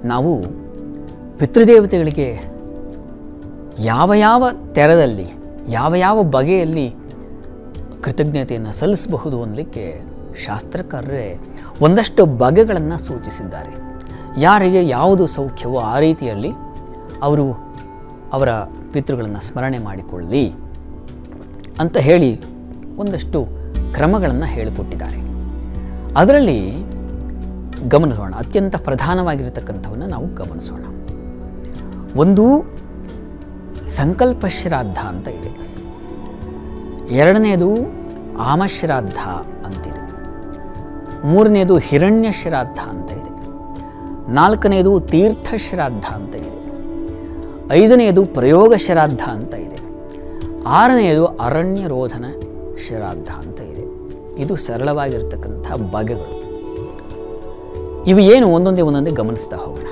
ನಾವು ಪಿತೃದೇವತೆಗಳಿಗೆ ಯಾವ ಯಾವ ತೆರದಲ್ಲಿ ಯಾವ ಯಾವ ಬಗೆಯಲ್ಲಿ ಕೃತಜ್ಞತೆಯನ್ನು ಸಲ್ಲಿಸಬಹುದು ಅನ್ನಲಿಕ್ಕೆ ಶಾಸ್ತ್ರಕಾರರೇ ಒಂದಷ್ಟು ಬಗೆಗಳನ್ನು ಸೂಚಿಸಿದ್ದಾರೆ ಯಾರಿಗೆ ಯಾವುದು ಸೌಖ್ಯವೋ ಆ ರೀತಿಯಲ್ಲಿ ಅವರು ಅವರ ಪಿತೃಗಳನ್ನು ಸ್ಮರಣೆ ಮಾಡಿಕೊಳ್ಳಿ ಅಂತ ಹೇಳಿ ಒಂದಷ್ಟು ಕ್ರಮಗಳನ್ನು ಹೇಳಿಕೊಟ್ಟಿದ್ದಾರೆ ಅದರಲ್ಲಿ ಗಮನಿಸೋಣ ಅತ್ಯಂತ ಪ್ರಧಾನವಾಗಿರತಕ್ಕಂಥವನ್ನು ನಾವು ಗಮನಿಸೋಣ ಒಂದು ಸಂಕಲ್ಪ ಶ್ರಾದ್ದ ಅಂತ ಇದೆ ಎರಡನೇದು ಆಮಶ್ರಾದ್ದ ಅಂತಿದೆ ಮೂರನೇದು ಹಿರಣ್ಯ ಶ್ರಾದ್ದ ಅಂತ ಇದೆ ನಾಲ್ಕನೇದು ತೀರ್ಥ ಶ್ರಾದ್ದ ಅಂತ ಇದೆ ಐದನೆಯದು ಪ್ರಯೋಗ ಶ್ರಾದ್ದ ಅಂತ ಇದೆ ಆರನೆಯದು ಅರಣ್ಯ ರೋಧನ ಶ್ರಾದ್ದ ಅಂತ ಇದೆ ಇದು ಸರಳವಾಗಿರ್ತಕ್ಕಂಥ ಬಗೆಗಳು ಇವು ಏನು ಒಂದೊಂದೇ ಒಂದೊಂದೇ ಗಮನಿಸ್ತಾ ಹೋಗೋಣ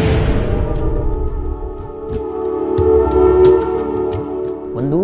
ಒಂದು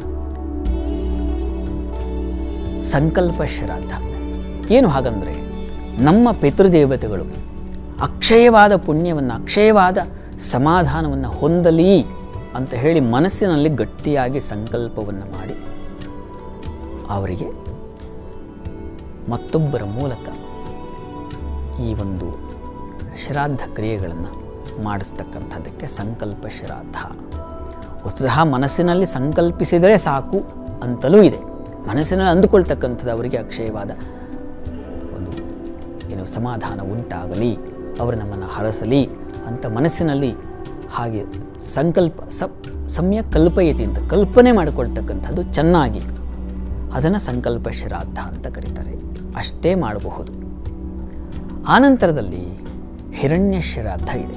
ಸಂಕಲ್ಪ ಶ್ರಾದ್ದ ಏನು ಹಾಗಂದರೆ ನಮ್ಮ ಪಿತೃದೇವತೆಗಳು ಅಕ್ಷಯವಾದ ಪುಣ್ಯವನ್ನು ಅಕ್ಷಯವಾದ ಸಮಾಧಾನವನ್ನು ಹೊಂದಲಿ ಅಂತ ಹೇಳಿ ಮನಸ್ಸಿನಲ್ಲಿ ಗಟ್ಟಿಯಾಗಿ ಸಂಕಲ್ಪವನ್ನು ಮಾಡಿ ಅವರಿಗೆ ಮತ್ತೊಬ್ಬರ ಮೂಲಕ ಈ ಒಂದು ಶ್ರಾದ್ದ ಕ್ರಿಯೆಗಳನ್ನು ಮಾಡಿಸ್ತಕ್ಕಂಥದ್ದಕ್ಕೆ ಸಂಕಲ್ಪ ಶ್ರಾದ್ದ ವಸ್ತುತಃ ಮನಸ್ಸಿನಲ್ಲಿ ಸಂಕಲ್ಪಿಸಿದರೆ ಸಾಕು ಅಂತಲೂ ಇದೆ ಮನಸ್ಸಿನಲ್ಲಿ ಅಂದುಕೊಳ್ತಕ್ಕಂಥದ್ದು ಅವರಿಗೆ ಅಕ್ಷಯವಾದ ಒಂದು ಏನು ಸಮಾಧಾನ ಉಂಟಾಗಲಿ ಅವರು ನಮ್ಮನ್ನು ಹರಸಲಿ ಅಂತ ಮನಸ್ಸಿನಲ್ಲಿ ಹಾಗೆ ಸಂಕಲ್ಪ ಸ ಸಮ್ಯಕ್ ಕಲ್ಪಯತಿ ಅಂತ ಕಲ್ಪನೆ ಮಾಡಿಕೊಳ್ತಕ್ಕಂಥದ್ದು ಚೆನ್ನಾಗಿ ಅದನ್ನು ಸಂಕಲ್ಪ ಶ್ರಾದ್ದ ಅಂತ ಕರೀತಾರೆ ಅಷ್ಟೇ ಮಾಡಬಹುದು ಆನಂತರದಲ್ಲಿ ಹಿರಣ್ಯ ಶ್ರಾದ್ದ ಇದೆ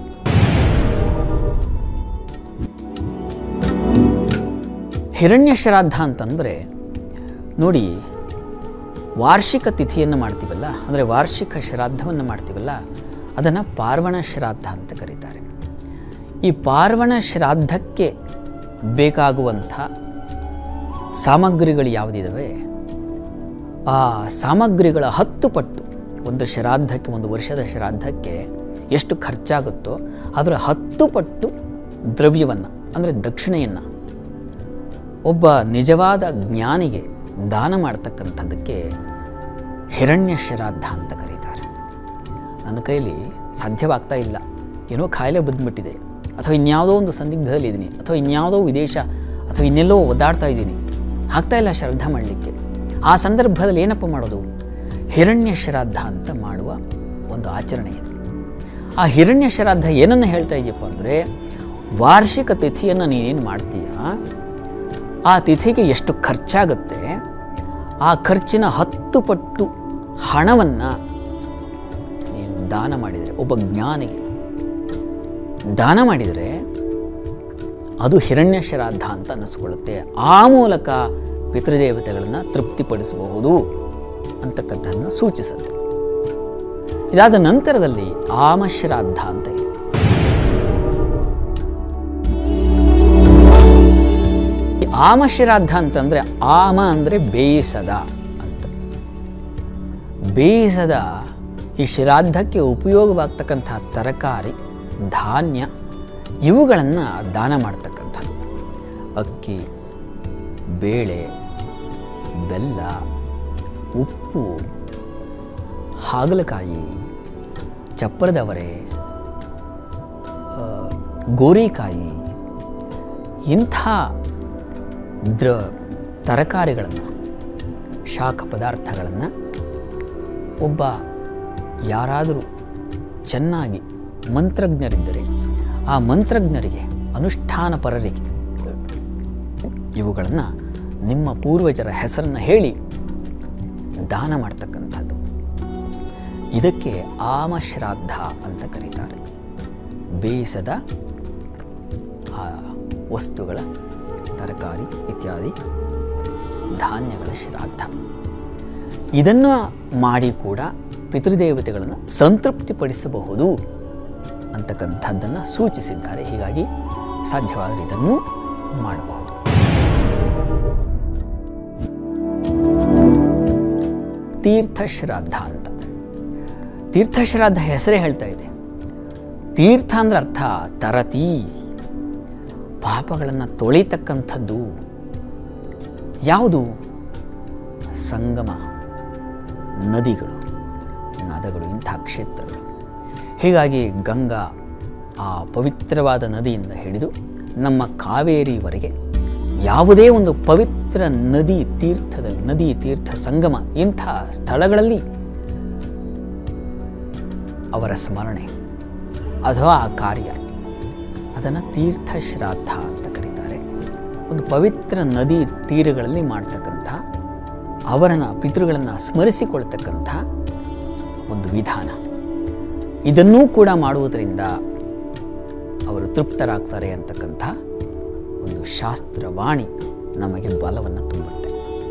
ಹಿರಣ್ಯ ಶ್ರಾದ್ದ ಅಂತಂದರೆ ನೋಡಿ ವಾರ್ಷಿಕ ತಿಥಿಯನ್ನು ಮಾಡ್ತೀವಲ್ಲ ಅಂದರೆ ವಾರ್ಷಿಕ ಶ್ರಾದ್ದವನ್ನು ಮಾಡ್ತೀವಲ್ಲ ಅದನ್ನು ಪಾರ್ವಣ ಶ್ರಾದ್ದ ಅಂತ ಕರೀತಾರೆ ಈ ಪಾರ್ವಣ ಶ್ರಾದ್ದಕ್ಕೆ ಬೇಕಾಗುವಂಥ ಸಾಮಗ್ರಿಗಳು ಯಾವುದಿದ್ದಾವೆ ಆ ಸಾಮಗ್ರಿಗಳ ಹತ್ತು ಪಟ್ಟು ಒಂದು ಶ್ರಾದ್ದಕ್ಕೆ ಒಂದು ವರ್ಷದ ಶ್ರಾದ್ದಕ್ಕೆ ಎಷ್ಟು ಖರ್ಚಾಗುತ್ತೋ ಅದರ ಹತ್ತು ಪಟ್ಟು ದ್ರವ್ಯವನ್ನು ಅಂದರೆ ದಕ್ಷಿಣೆಯನ್ನು ಒಬ್ಬ ನಿಜವಾದ ಜ್ಞಾನಿಗೆ ದಾನ ಮಾಡ್ತಕ್ಕಂಥದ್ದಕ್ಕೆ ಹಿರಣ್ಯ ಶ್ರಾದ್ದ ಅಂತ ಕರೀತಾರೆ ನನ್ನ ಕೈಲಿ ಸಾಧ್ಯವಾಗ್ತಾ ಇಲ್ಲ ಏನೋ ಕಾಯಿಲೆ ಬಂದ್ಬಿಟ್ಟಿದೆ ಅಥವಾ ಇನ್ಯಾವುದೋ ಒಂದು ಸಂದಿಗ್ಧದಲ್ಲಿ ಇದ್ದೀನಿ ಅಥವಾ ಇನ್ಯಾವುದೋ ವಿದೇಶ ಅಥವಾ ಇನ್ನೆಲ್ಲೋ ಒದ್ದಾಡ್ತಾ ಇದ್ದೀನಿ ಆಗ್ತಾ ಇಲ್ಲ ಶ್ರದ್ಧಾ ಮಾಡಲಿಕ್ಕೆ ಆ ಸಂದರ್ಭದಲ್ಲಿ ಏನಪ್ಪ ಮಾಡೋದು ಹಿರಣ್ಯ ಶ್ರಾದ್ದ ಅಂತ ಮಾಡುವ ಒಂದು ಆಚರಣೆ ಇದೆ ಆ ಹಿರಣ್ಯ ಶ್ರಾದ್ದ ಏನನ್ನು ಹೇಳ್ತಾ ಇದೆಯಪ್ಪ ಅಂದರೆ ವಾರ್ಷಿಕ ತಿಥಿಯನ್ನು ನೀನೇನು ಮಾಡ್ತೀಯ ಆ ತಿಥಿಗೆ ಎಷ್ಟು ಖರ್ಚಾಗುತ್ತೆ ಆ ಖರ್ಚಿನ ಹತ್ತು ಪಟ್ಟು ಹಣವನ್ನು ನೀನು ದಾನ ಮಾಡಿದರೆ ಒಬ್ಬ ಜ್ಞಾನಿಗೆ ದಾನ ಮಾಡಿದರೆ ಅದು ಹಿರಣ್ಯ ಶ್ರಾದ್ದ ಅಂತ ಅನ್ನಿಸ್ಕೊಳ್ಳುತ್ತೆ ಆ ಮೂಲಕ ಪಿತೃದೇವತೆಗಳನ್ನು ತೃಪ್ತಿಪಡಿಸಬಹುದು ಅಂತಕ್ಕಂಥದ್ದನ್ನು ಸೂಚಿಸುತ್ತೆ ಇದಾದ ನಂತರದಲ್ಲಿ ಆಮಶ್ರಾದ್ದ ಅಂತ ಇದೆ ಈ ಆಮಶ್ರಾದ್ದ ಅಂತಂದರೆ ಆಮ ಅಂದರೆ ಬೇಯಿಸದ ಅಂತ ಬೇಯಿಸದ ಈ ಶ್ರಾದ್ದಕ್ಕೆ ಉಪಯೋಗವಾಗ್ತಕ್ಕಂಥ ತರಕಾರಿ ಧಾನ್ಯ ಇವುಗಳನ್ನು ದಾನ ಮಾಡ್ತಕ್ಕಂಥದ್ದು ಅಕ್ಕಿ ಬೇಳೆ ಬೆಲ್ಲ ಉಪ್ಪು ಹಾಗಲಕಾಯಿ ಚಪ್ಪರದವರೆ ಆ, ಗೋರಿಕಾಯಿ ಇಂಥ ದ್ರ ತರಕಾರಿಗಳನ್ನು ಶಾಖ ಪದಾರ್ಥಗಳನ್ನು ಒಬ್ಬ ಯಾರಾದರೂ ಚೆನ್ನಾಗಿ ಮಂತ್ರಜ್ಞರಿದ್ದರೆ ಆ ಮಂತ್ರಜ್ಞರಿಗೆ ಅನುಷ್ಠಾನ ಪರರಿಗೆ ಇವುಗಳನ್ನು ನಿಮ್ಮ ಪೂರ್ವಜರ ಹೆಸರನ್ನು ಹೇಳಿ ದಾನ ಮಾಡ್ತಕ್ಕಂಥದ್ದು ಇದಕ್ಕೆ ಆಮಶ್ರಾದ್ದ ಅಂತ ಕರೀತಾರೆ ಬೇಯಿಸದ ಆ ವಸ್ತುಗಳ ತರಕಾರಿ ಇತ್ಯಾದಿ ಧಾನ್ಯಗಳ ಶ್ರಾದ್ದ ಇದನ್ನು ಮಾಡಿ ಕೂಡ ಪಿತೃದೇವತೆಗಳನ್ನು ಸಂತೃಪ್ತಿಪಡಿಸಬಹುದು ಅಂತಕ್ಕಂಥದ್ದನ್ನು ಸೂಚಿಸಿದ್ದಾರೆ ಹೀಗಾಗಿ ಸಾಧ್ಯವಾದರೆ ಇದನ್ನು ಮಾಡಬಹುದು ತೀರ್ಥಶ್ರಾದ್ದ ಅಂತ ತೀರ್ಥಶ್ರಾದ್ದ ಹೆಸರೇ ಹೇಳ್ತಾ ಇದೆ ತೀರ್ಥ ಅಂದ್ರೆ ಅರ್ಥ ತರತಿ ಪಾಪಗಳನ್ನು ತೊಳಿತಕ್ಕಂಥದ್ದು ಯಾವುದು ಸಂಗಮ ನದಿಗಳು ನದಗಳು ಇಂಥ ಕ್ಷೇತ್ರಗಳು ಹೀಗಾಗಿ ಗಂಗಾ ಆ ಪವಿತ್ರವಾದ ನದಿಯಿಂದ ಹಿಡಿದು ನಮ್ಮ ಕಾವೇರಿವರೆಗೆ ಯಾವುದೇ ಒಂದು ಪವಿತ್ರ ನದಿ ತೀರ್ಥದಲ್ಲಿ ನದಿ ತೀರ್ಥ ಸಂಗಮ ಇಂಥ ಸ್ಥಳಗಳಲ್ಲಿ ಅವರ ಸ್ಮರಣೆ ಅಥವಾ ಆ ಕಾರ್ಯ ಅದನ್ನು ತೀರ್ಥ ಶ್ರಾದ್ದ ಅಂತ ಕರೀತಾರೆ ಒಂದು ಪವಿತ್ರ ನದಿ ತೀರಗಳಲ್ಲಿ ಮಾಡ್ತಕ್ಕಂಥ ಅವರನ್ನ ಪಿತೃಗಳನ್ನು ಸ್ಮರಿಸಿಕೊಳ್ತಕ್ಕಂಥ ಒಂದು ವಿಧಾನ ಇದನ್ನೂ ಕೂಡ ಮಾಡುವುದರಿಂದ ಅವರು ತೃಪ್ತರಾಗ್ತಾರೆ ಅಂತಕ್ಕಂಥ ಒಂದು ಶಾಸ್ತ್ರವಾಣಿ ನಮಗೆ ಬಲವನ್ನು ತುಂಬುತ್ತೆ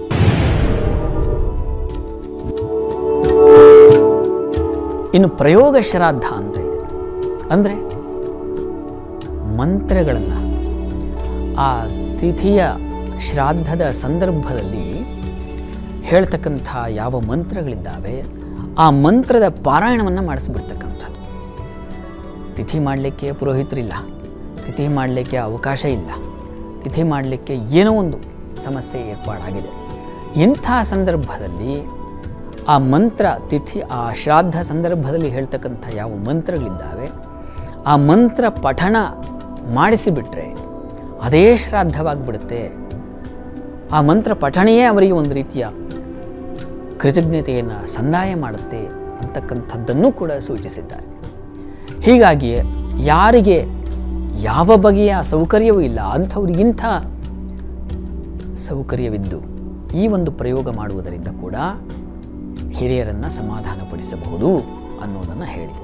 ಇನ್ನು ಪ್ರಯೋಗ ಶ್ರಾದ್ದ ಅಂತ ಇದೆ ಅಂದರೆ ಮಂತ್ರಗಳನ್ನು ಆ ತಿಥಿಯ ಶ್ರಾದ್ದದ ಸಂದರ್ಭದಲ್ಲಿ ಹೇಳ್ತಕ್ಕಂಥ ಯಾವ ಮಂತ್ರಗಳಿದ್ದಾವೆ ಆ ಮಂತ್ರದ ಪಾರಾಯಣವನ್ನು ಮಾಡಿಸ್ಬಿಡ್ತಕ್ಕಂಥದ್ದು ತಿಥಿ ಮಾಡಲಿಕ್ಕೆ ಪುರೋಹಿತರಿಲ್ಲ ತಿಥಿ ಮಾಡಲಿಕ್ಕೆ ಅವಕಾಶ ಇಲ್ಲ ತಿಥಿ ಮಾಡಲಿಕ್ಕೆ ಏನೋ ಒಂದು ಸಮಸ್ಯೆ ಏರ್ಪಾಡಾಗಿದೆ ಇಂಥ ಸಂದರ್ಭದಲ್ಲಿ ಆ ಮಂತ್ರ ತಿಥಿ ಆ ಶ್ರಾದ್ದ ಸಂದರ್ಭದಲ್ಲಿ ಹೇಳ್ತಕ್ಕಂಥ ಯಾವ ಮಂತ್ರಗಳಿದ್ದಾವೆ ಆ ಮಂತ್ರ ಪಠಣ ಮಾಡಿಸಿಬಿಟ್ರೆ ಅದೇ ಶ್ರಾದ್ದವಾಗಿಬಿಡುತ್ತೆ ಆ ಮಂತ್ರ ಪಠಣೆಯೇ ಅವರಿಗೆ ಒಂದು ರೀತಿಯ ಕೃತಜ್ಞತೆಯನ್ನು ಸಂದಾಯ ಮಾಡುತ್ತೆ ಅಂತಕ್ಕಂಥದ್ದನ್ನು ಕೂಡ ಸೂಚಿಸಿದ್ದಾರೆ ಹೀಗಾಗಿ ಯಾರಿಗೆ ಯಾವ ಬಗೆಯ ಸೌಕರ್ಯವೂ ಇಲ್ಲ ಅಂಥವ್ರಿಗಿಂಥ ಸೌಕರ್ಯವಿದ್ದು ಈ ಒಂದು ಪ್ರಯೋಗ ಮಾಡುವುದರಿಂದ ಕೂಡ ಹಿರಿಯರನ್ನು ಸಮಾಧಾನಪಡಿಸಬಹುದು ಅನ್ನೋದನ್ನು ಹೇಳಿದೆ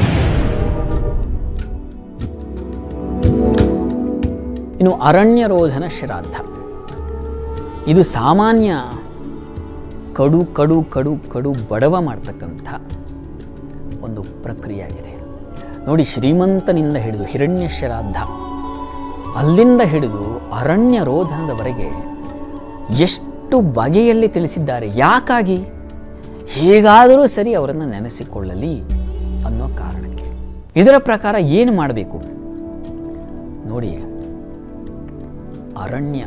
ಇನ್ನು ಅರಣ್ಯರೋಧನ ಶ್ರಾದ್ದ ಇದು ಸಾಮಾನ್ಯ ಕಡು ಕಡು ಕಡು ಕಡು ಬಡವ ಮಾಡ್ತಕ್ಕಂಥ ಒಂದು ಪ್ರಕ್ರಿಯೆಯಾಗಿದೆ ನೋಡಿ ಶ್ರೀಮಂತನಿಂದ ಹಿಡಿದು ಹಿರಣ್ಯ ಶ್ರಾದ್ದ ಅಲ್ಲಿಂದ ಹಿಡಿದು ಅರಣ್ಯ ರೋಧನದವರೆಗೆ ಎಷ್ಟು ಬಗೆಯಲ್ಲಿ ತಿಳಿಸಿದ್ದಾರೆ ಯಾಕಾಗಿ ಹೇಗಾದರೂ ಸರಿ ಅವರನ್ನು ನೆನೆಸಿಕೊಳ್ಳಲಿ ಅನ್ನೋ ಕಾರಣಕ್ಕೆ ಇದರ ಪ್ರಕಾರ ಏನು ಮಾಡಬೇಕು ನೋಡಿ ಅರಣ್ಯ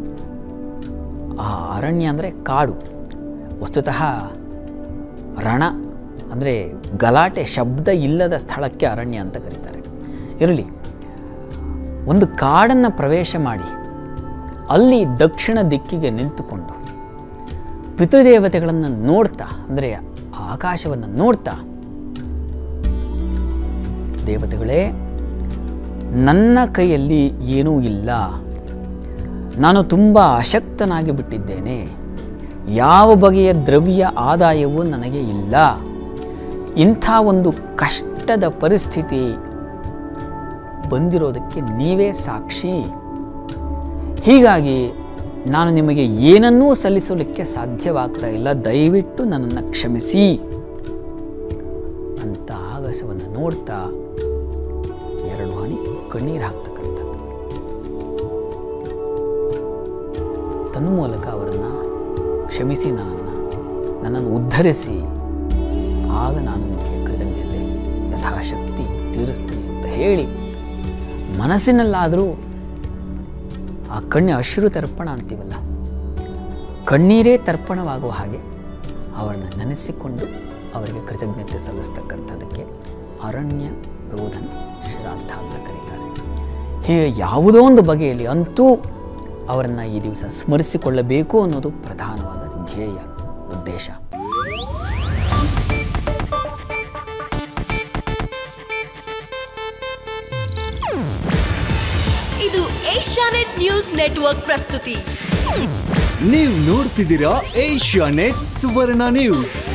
ಆ ಅರಣ್ಯ ಅಂದರೆ ಕಾಡು ವಸ್ತುತಃ ರಣ ಅಂದರೆ ಗಲಾಟೆ ಶಬ್ದ ಇಲ್ಲದ ಸ್ಥಳಕ್ಕೆ ಅರಣ್ಯ ಅಂತ ಕರೀತಾರೆ ಇರಲಿ ಒಂದು ಕಾಡನ್ನು ಪ್ರವೇಶ ಮಾಡಿ ಅಲ್ಲಿ ದಕ್ಷಿಣ ದಿಕ್ಕಿಗೆ ನಿಂತುಕೊಂಡು ಪಿತೃದೇವತೆಗಳನ್ನು ನೋಡ್ತಾ ಅಂದರೆ ಆಕಾಶವನ್ನು ನೋಡ್ತಾ ದೇವತೆಗಳೇ ನನ್ನ ಕೈಯಲ್ಲಿ ಏನೂ ಇಲ್ಲ ನಾನು ತುಂಬ ಅಶಕ್ತನಾಗಿ ಬಿಟ್ಟಿದ್ದೇನೆ ಯಾವ ಬಗೆಯ ದ್ರವ್ಯ ಆದಾಯವೂ ನನಗೆ ಇಲ್ಲ ಇಂಥ ಒಂದು ಕಷ್ಟದ ಪರಿಸ್ಥಿತಿ ಬಂದಿರೋದಕ್ಕೆ ನೀವೇ ಸಾಕ್ಷಿ ಹೀಗಾಗಿ ನಾನು ನಿಮಗೆ ಏನನ್ನೂ ಸಲ್ಲಿಸಲಿಕ್ಕೆ ಸಾಧ್ಯವಾಗ್ತಾ ಇಲ್ಲ ದಯವಿಟ್ಟು ನನ್ನನ್ನು ಕ್ಷಮಿಸಿ ಅಂತ ಆಗಸವನ್ನು ನೋಡ್ತಾ ಎರಡು ಹನಿ ಕಣ್ಣೀರು ಹಾಕ್ತಕ್ಕಂಥದ್ದು ತನ್ಮೂಲಕ ಅವರನ್ನು ಕ್ಷಮಿಸಿ ನನ್ನನ್ನು ನನ್ನನ್ನು ಉದ್ಧರಿಸಿ ಆಗ ನಾನು ನಿಮಗೆ ಕೃತಜ್ಞತೆ ಯಥಾಶಕ್ತಿ ತೀರಿಸ್ತೀನಿ ಅಂತ ಹೇಳಿ ಮನಸ್ಸಿನಲ್ಲಾದರೂ ಆ ಕಣ್ಣು ಅಶ್ರು ತರ್ಪಣ ಅಂತೀವಲ್ಲ ಕಣ್ಣೀರೇ ತರ್ಪಣವಾಗುವ ಹಾಗೆ ಅವರನ್ನು ನೆನೆಸಿಕೊಂಡು ಅವರಿಗೆ ಕೃತಜ್ಞತೆ ಸಲ್ಲಿಸ್ತಕ್ಕಂಥದ್ದಕ್ಕೆ ಅರಣ್ಯ ರೋಧನ ಶ್ರಾದ್ದ ಅಂತ ಕರೀತಾರೆ ಹೀಗೆ ಯಾವುದೋ ಒಂದು ಬಗೆಯಲ್ಲಿ ಅಂತೂ ಅವರನ್ನು ಈ ದಿವಸ ಸ್ಮರಿಸಿಕೊಳ್ಳಬೇಕು ಅನ್ನೋದು ಪ್ರಧಾನವಾದ ಧ್ಯೇಯ ಉದ್ದೇಶ ಇದು ಏಷ್ಯಾನೆಟ್ ನ್ಯೂಸ್ ನೆಟ್ವರ್ಕ್ ಪ್ರಸ್ತುತಿ ನೀವು ನೋಡ್ತಿದ್ದೀರಾ ಏಷ್ಯಾ ನೆಟ್ ಸುವರ್ಣ ನ್ಯೂಸ್